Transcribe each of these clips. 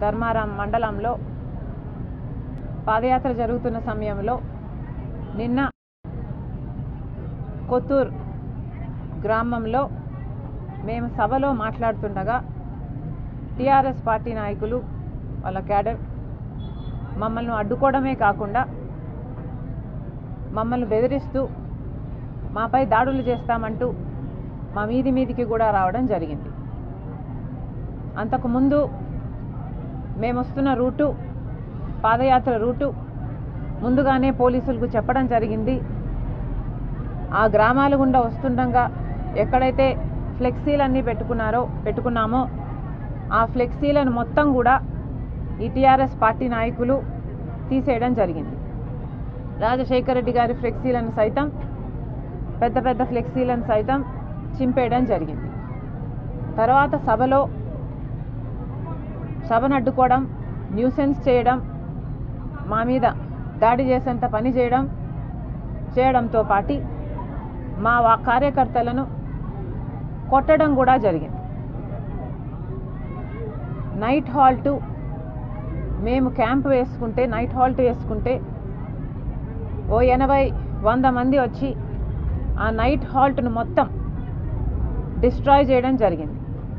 ధర్మారం మండలంలో పాదయాత్ర జరుగుతున్న సమయంలో నిన్న కొత్తూర్ గ్రామంలో మేము సభలో మాట్లాడుతుండగా టీఆర్ఎస్ పార్టీ నాయకులు వాళ్ళ క్యాడర్ మమ్మల్ని అడ్డుకోవడమే కాకుండా మమ్మల్ని బెదిరిస్తూ మాపై దాడులు చేస్తామంటూ మా మీది మీదికి కూడా రావడం జరిగింది అంతకుముందు మేము వస్తున్న రూటు పాదయాత్ర రూటు ముందుగానే పోలీసులకు చెప్పడం జరిగింది ఆ గ్రామాల గుండా వస్తుండగా ఎక్కడైతే ఫ్లెక్సీలన్నీ పెట్టుకున్నారో పెట్టుకున్నామో ఆ ఫ్లెక్సీలను మొత్తం కూడా ఈ టీఆర్ఎస్ పార్టీ నాయకులు తీసేయడం జరిగింది రాజశేఖర రెడ్డి గారి ఫ్లెక్సీలను సైతం పెద్ద పెద్ద ఫ్లెక్సీలను సైతం చింపేయడం జరిగింది తర్వాత సభలో సభను అడ్డుకోవడం న్యూసెన్స్ చేయడం మా మీద దాడి చేసేంత పని చేయడం చేయడంతో పాటి మా వా- కార్యకర్తలను కొట్టడం కూడా జరిగింది నైట్ హాల్ట్ మేము క్యాంప్ వేసుకుంటే నైట్ హాల్ట్ వేసుకుంటే ఓ ఎనభై వంద మంది వచ్చి ఆ నైట్ హాల్ట్ను మొత్తం డిస్ట్రాయ్ చేయడం జరిగింది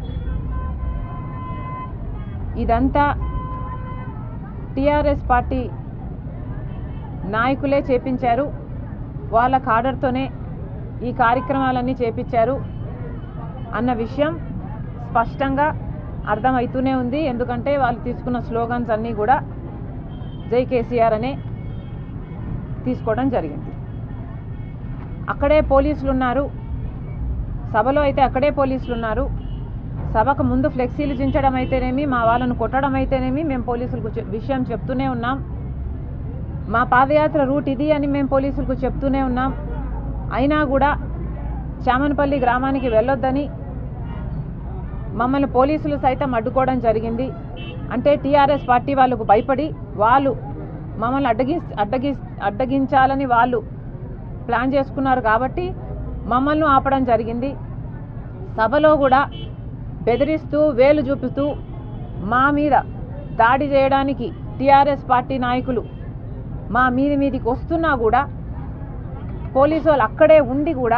ఇదంతా టీఆర్ఎస్ పార్టీ నాయకులే చేపించారు వాళ్ళ కాడర్తోనే ఈ కార్యక్రమాలన్నీ చేపించారు అన్న విషయం స్పష్టంగా అర్థమవుతూనే ఉంది ఎందుకంటే వాళ్ళు తీసుకున్న స్లోగన్స్ అన్నీ కూడా జై కేసీఆర్ అనే తీసుకోవడం జరిగింది అక్కడే పోలీసులు ఉన్నారు సభలో అయితే అక్కడే పోలీసులు ఉన్నారు సభకు ముందు ఫ్లెక్సీలు చించడం అయితేనేమి మా వాళ్ళను కొట్టడం అయితేనేమి మేము పోలీసులకు చె- విషయం చెప్తూనే ఉన్నాం మా పాదయాత్ర రూట్ ఇది అని మేము పోలీసులకు చెప్తూనే ఉన్నాం అయినా కూడా చామనపల్లి గ్రామానికి వెళ్ళొద్దని మమ్మల్ని పోలీసులు సైతం అడ్డుకోవడం జరిగింది అంటే టీఆర్ఎస్ పార్టీ వాళ్ళకు భయపడి వాళ్ళు మమ్మల్ని అడ్డగి అడ్డగి అడ్డగించాలని వాళ్ళు ప్లాన్ చేసుకున్నారు కాబట్టి మమ్మల్ని ఆపడం జరిగింది సభలో కూడా బెదిరిస్తూ వేలు చూపుతూ మా మీద దాడి చేయడానికి టీఆర్ఎస్ పార్టీ నాయకులు మా మీది మీదికి వస్తున్నా కూడా పోలీసు వాళ్ళు అక్కడే ఉండి కూడా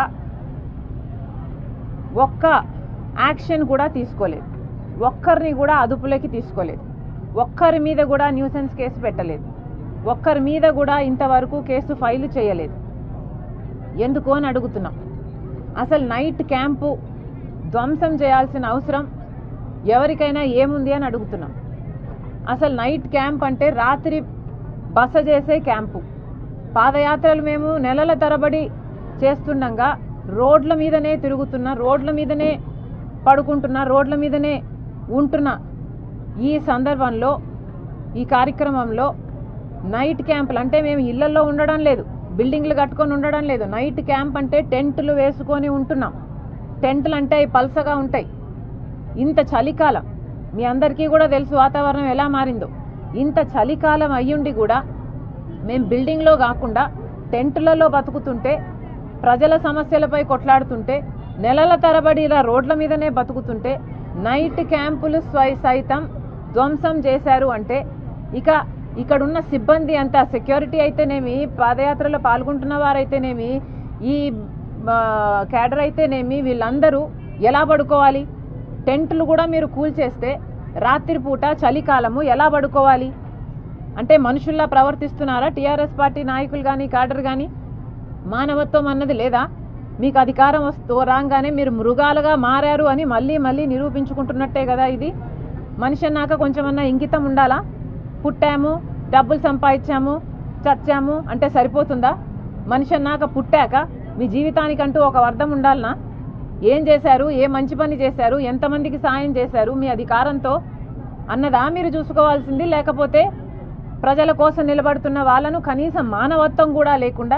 ఒక్క యాక్షన్ కూడా తీసుకోలేదు ఒక్కరిని కూడా అదుపులోకి తీసుకోలేదు ఒక్కరి మీద కూడా న్యూసెన్స్ కేసు పెట్టలేదు ఒక్కరి మీద కూడా ఇంతవరకు కేసు ఫైలు చేయలేదు ఎందుకు అని అడుగుతున్నాం అసలు నైట్ క్యాంపు ధ్వంసం చేయాల్సిన అవసరం ఎవరికైనా ఏముంది అని అడుగుతున్నాం అసలు నైట్ క్యాంప్ అంటే రాత్రి బస చేసే క్యాంపు పాదయాత్రలు మేము నెలల తరబడి చేస్తుండగా రోడ్ల మీదనే తిరుగుతున్న రోడ్ల మీదనే పడుకుంటున్న రోడ్ల మీదనే ఉంటున్న ఈ సందర్భంలో ఈ కార్యక్రమంలో నైట్ క్యాంపులు అంటే మేము ఇళ్లలో ఉండడం లేదు బిల్డింగ్లు కట్టుకొని ఉండడం లేదు నైట్ క్యాంప్ అంటే టెంట్లు వేసుకొని ఉంటున్నాం టెంట్లు అంటే అవి పల్సగా ఉంటాయి ఇంత చలికాలం మీ అందరికీ కూడా తెలుసు వాతావరణం ఎలా మారిందో ఇంత చలికాలం అయ్యుండి కూడా మేము బిల్డింగ్లో కాకుండా టెంట్లలో బతుకుతుంటే ప్రజల సమస్యలపై కొట్లాడుతుంటే నెలల తరబడి ఇలా రోడ్ల మీదనే బతుకుతుంటే నైట్ క్యాంపులు స్వై సైతం ధ్వంసం చేశారు అంటే ఇక ఇక్కడున్న సిబ్బంది అంతా సెక్యూరిటీ అయితేనేమి పాదయాత్రలో పాల్గొంటున్న వారైతేనేమి ఈ ఆ, క్యాడర్ అయితేనేమి వీళ్ళందరూ ఎలా పడుకోవాలి టెంట్లు కూడా మీరు కూల్చేస్తే రాత్రిపూట చలికాలము ఎలా పడుకోవాలి అంటే మనుషుల్లా ప్రవర్తిస్తున్నారా టీఆర్ఎస్ పార్టీ నాయకులు కానీ క్యాడర్ కానీ మానవత్వం అన్నది లేదా మీకు అధికారం వస్తూ రాగానే మీరు మృగాలుగా మారారు అని మళ్ళీ మళ్ళీ నిరూపించుకుంటున్నట్టే కదా ఇది మనిషి అన్నాక కొంచెమన్నా ఇంకితం ఉండాలా పుట్టాము డబ్బులు సంపాదించాము చచ్చాము అంటే సరిపోతుందా మనిషి అన్నాక పుట్టాక మీ జీవితానికంటూ ఒక అర్థం ఉండాలనా ఏం చేశారు ఏ మంచి పని చేశారు ఎంతమందికి సాయం చేశారు మీ అధికారంతో అన్నదా మీరు చూసుకోవాల్సింది లేకపోతే ప్రజల కోసం నిలబడుతున్న వాళ్ళను కనీసం మానవత్వం కూడా లేకుండా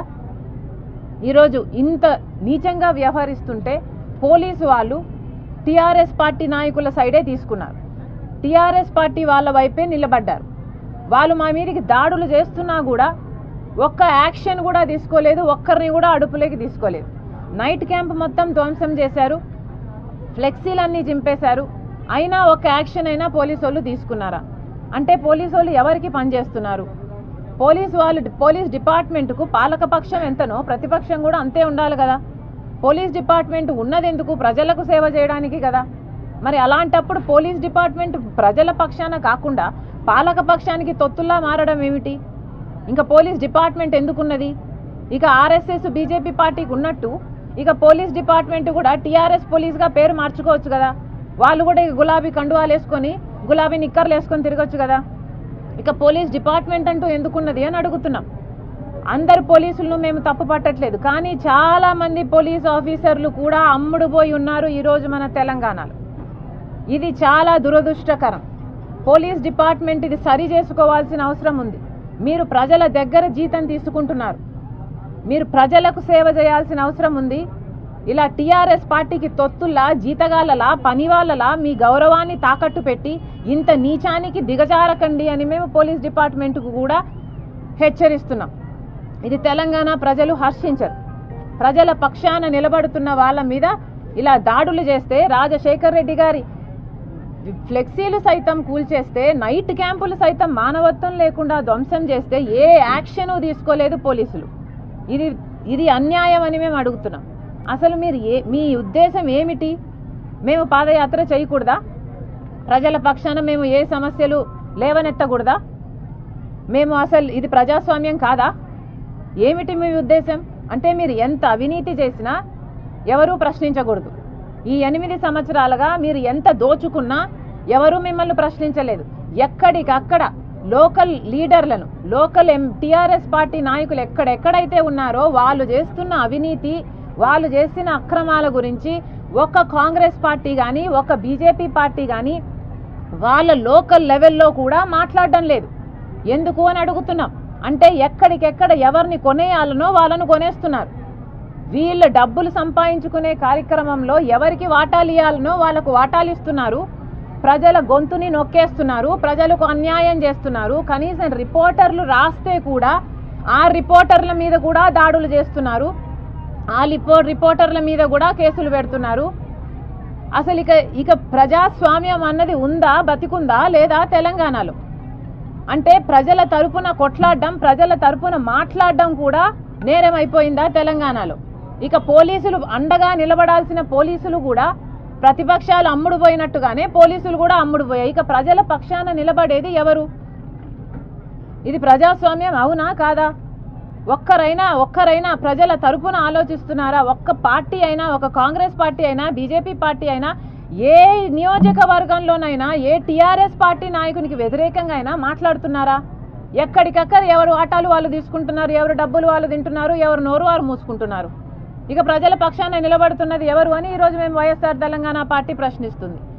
ఈరోజు ఇంత నీచంగా వ్యవహరిస్తుంటే పోలీసు వాళ్ళు టీఆర్ఎస్ పార్టీ నాయకుల సైడే తీసుకున్నారు టీఆర్ఎస్ పార్టీ వాళ్ళ వైపే నిలబడ్డారు వాళ్ళు మా మీదకి దాడులు చేస్తున్నా కూడా ఒక్క యాక్షన్ కూడా తీసుకోలేదు ఒక్కరిని కూడా అడుపులోకి తీసుకోలేదు నైట్ క్యాంప్ మొత్తం ధ్వంసం చేశారు ఫ్లెక్సీలన్నీ చింపేశారు అయినా ఒక యాక్షన్ అయినా పోలీసు వాళ్ళు తీసుకున్నారా అంటే పోలీసు వాళ్ళు ఎవరికి పనిచేస్తున్నారు పోలీసు వాళ్ళు పోలీస్ డిపార్ట్మెంట్కు పాలకపక్షం ఎంతనో ప్రతిపక్షం కూడా అంతే ఉండాలి కదా పోలీస్ డిపార్ట్మెంట్ ఉన్నది ఎందుకు ప్రజలకు సేవ చేయడానికి కదా మరి అలాంటప్పుడు పోలీస్ డిపార్ట్మెంట్ ప్రజల పక్షాన కాకుండా పాలక పక్షానికి తొత్తుల్లా మారడం ఏమిటి ఇంకా పోలీస్ డిపార్ట్మెంట్ ఎందుకున్నది ఇక ఆర్ఎస్ఎస్ బీజేపీ పార్టీకి ఉన్నట్టు ఇక పోలీస్ డిపార్ట్మెంట్ కూడా టీఆర్ఎస్ పోలీస్గా పేరు మార్చుకోవచ్చు కదా వాళ్ళు కూడా ఇక గులాబీ కండువాలు వేసుకొని గులాబీ నిక్కర్లు వేసుకొని తిరగచ్చు కదా ఇక పోలీస్ డిపార్ట్మెంట్ అంటూ ఎందుకున్నది అని అడుగుతున్నాం అందరు పోలీసులను మేము తప్పు పట్టట్లేదు కానీ చాలా మంది పోలీస్ ఆఫీసర్లు కూడా అమ్ముడు పోయి ఉన్నారు ఈరోజు మన తెలంగాణలో ఇది చాలా దురదృష్టకరం పోలీస్ డిపార్ట్మెంట్ ఇది సరి చేసుకోవాల్సిన అవసరం ఉంది మీరు ప్రజల దగ్గర జీతం తీసుకుంటున్నారు మీరు ప్రజలకు సేవ చేయాల్సిన అవసరం ఉంది ఇలా టీఆర్ఎస్ పార్టీకి తొత్తుల్లా జీతగాళ్ళలా పనివాళ్ళలా మీ గౌరవాన్ని తాకట్టు పెట్టి ఇంత నీచానికి దిగజారకండి అని మేము పోలీస్ డిపార్ట్మెంట్కు కూడా హెచ్చరిస్తున్నాం ఇది తెలంగాణ ప్రజలు హర్షించరు ప్రజల పక్షాన నిలబడుతున్న వాళ్ళ మీద ఇలా దాడులు చేస్తే రాజశేఖర్ రెడ్డి గారి ఫ్లెక్సీలు సైతం కూల్చేస్తే నైట్ క్యాంపులు సైతం మానవత్వం లేకుండా ధ్వంసం చేస్తే ఏ యాక్షన్ తీసుకోలేదు పోలీసులు ఇది ఇది అన్యాయం అని మేము అడుగుతున్నాం అసలు మీరు ఏ మీ ఉద్దేశం ఏమిటి మేము పాదయాత్ర చేయకూడదా ప్రజల పక్షాన మేము ఏ సమస్యలు లేవనెత్తకూడదా మేము అసలు ఇది ప్రజాస్వామ్యం కాదా ఏమిటి మీ ఉద్దేశం అంటే మీరు ఎంత అవినీతి చేసినా ఎవరూ ప్రశ్నించకూడదు ఈ ఎనిమిది సంవత్సరాలుగా మీరు ఎంత దోచుకున్నా ఎవరూ మిమ్మల్ని ప్రశ్నించలేదు ఎక్కడికక్కడ లోకల్ లీడర్లను లోకల్ ఎం టీఆర్ఎస్ పార్టీ నాయకులు ఎక్కడెక్కడైతే ఉన్నారో వాళ్ళు చేస్తున్న అవినీతి వాళ్ళు చేసిన అక్రమాల గురించి ఒక కాంగ్రెస్ పార్టీ కానీ ఒక బీజేపీ పార్టీ కానీ వాళ్ళ లోకల్ లెవెల్లో కూడా మాట్లాడడం లేదు ఎందుకు అని అడుగుతున్నాం అంటే ఎక్కడికెక్కడ ఎవరిని కొనేయాలనో వాళ్ళను కొనేస్తున్నారు వీళ్ళు డబ్బులు సంపాదించుకునే కార్యక్రమంలో ఎవరికి వాటాలు ఇవ్వాలనో వాళ్ళకు వాటాలు ఇస్తున్నారు ప్రజల గొంతుని నొక్కేస్తున్నారు ప్రజలకు అన్యాయం చేస్తున్నారు కనీసం రిపోర్టర్లు రాస్తే కూడా ఆ రిపోర్టర్ల మీద కూడా దాడులు చేస్తున్నారు ఆ లిపో రిపోర్టర్ల మీద కూడా కేసులు పెడుతున్నారు అసలు ఇక ఇక ప్రజాస్వామ్యం అన్నది ఉందా బతికుందా లేదా తెలంగాణలో అంటే ప్రజల తరపున కొట్లాడడం ప్రజల తరపున మాట్లాడడం కూడా నేరం అయిపోయిందా తెలంగాణలో ఇక పోలీసులు అండగా నిలబడాల్సిన పోలీసులు కూడా ప్రతిపక్షాలు అమ్ముడు పోయినట్టుగానే పోలీసులు కూడా అమ్ముడు పోయాయి ఇక ప్రజల పక్షాన నిలబడేది ఎవరు ఇది ప్రజాస్వామ్యం అవునా కాదా ఒక్కరైనా ఒక్కరైనా ప్రజల తరపున ఆలోచిస్తున్నారా ఒక్క పార్టీ అయినా ఒక కాంగ్రెస్ పార్టీ అయినా బీజేపీ పార్టీ అయినా ఏ నియోజకవర్గంలోనైనా ఏ టీఆర్ఎస్ పార్టీ నాయకునికి వ్యతిరేకంగా అయినా మాట్లాడుతున్నారా ఎక్కడికక్కడ ఎవరు ఆటాలు వాళ్ళు తీసుకుంటున్నారు ఎవరు డబ్బులు వాళ్ళు తింటున్నారు ఎవరు నోరు వారు మూసుకుంటున్నారు ఇక ప్రజల పక్షాన నిలబడుతున్నది ఎవరు అని ఈరోజు మేము వైఎస్ఆర్ తెలంగాణ పార్టీ ప్రశ్నిస్తుంది